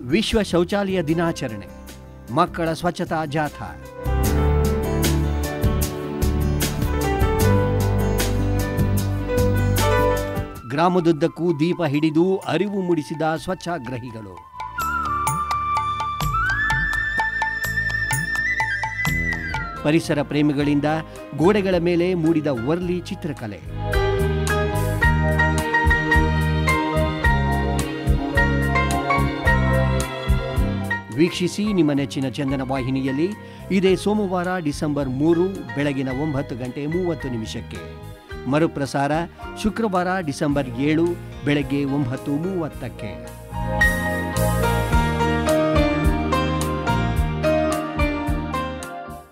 ವಿಶ್ವ ಶೌಚಾಲಯ ದಿನಾಚರಣೆ ಮಕ್ಕಳ ಸ್ವಚ್ಛತಾ ಜಾಥಾ ಗ್ರಾಮದುದ್ದಕ್ಕೂ ದೀಪ ಹಿಡಿದು ಅರಿವು ಮೂಡಿಸಿದ ಸ್ವಚ್ಛಾಗ್ರಹಿಗಳು ಪರಿಸರ ಪ್ರೇಮಿಗಳಿಂದ ಗೋಡೆಗಳ ಮೇಲೆ ಮೂಡಿದ ವರ್ಲಿ ಚಿತ್ರಕಲೆ ವೀಕ್ಷಿಸಿ ನಿಮ್ಮ ನೆಚ್ಚಿನ ಚಂದನ ವಾಹಿನಿಯಲ್ಲಿ ಇದೇ ಸೋಮವಾರ ಡಿಸೆಂಬರ್ ಮೂರು ಬೆಳಗಿನ ಒಂಬತ್ತು ಗಂಟೆ ಮೂವತ್ತು ನಿಮಿಷಕ್ಕೆ ಮರುಪ್ರಸಾರ ಶುಕ್ರವಾರ ಡಿಸೆಂಬರ್ ಏಳು ಬೆಳಗ್ಗೆ ಒಂಬತ್ತು ಮೂವತ್ತಕ್ಕೆ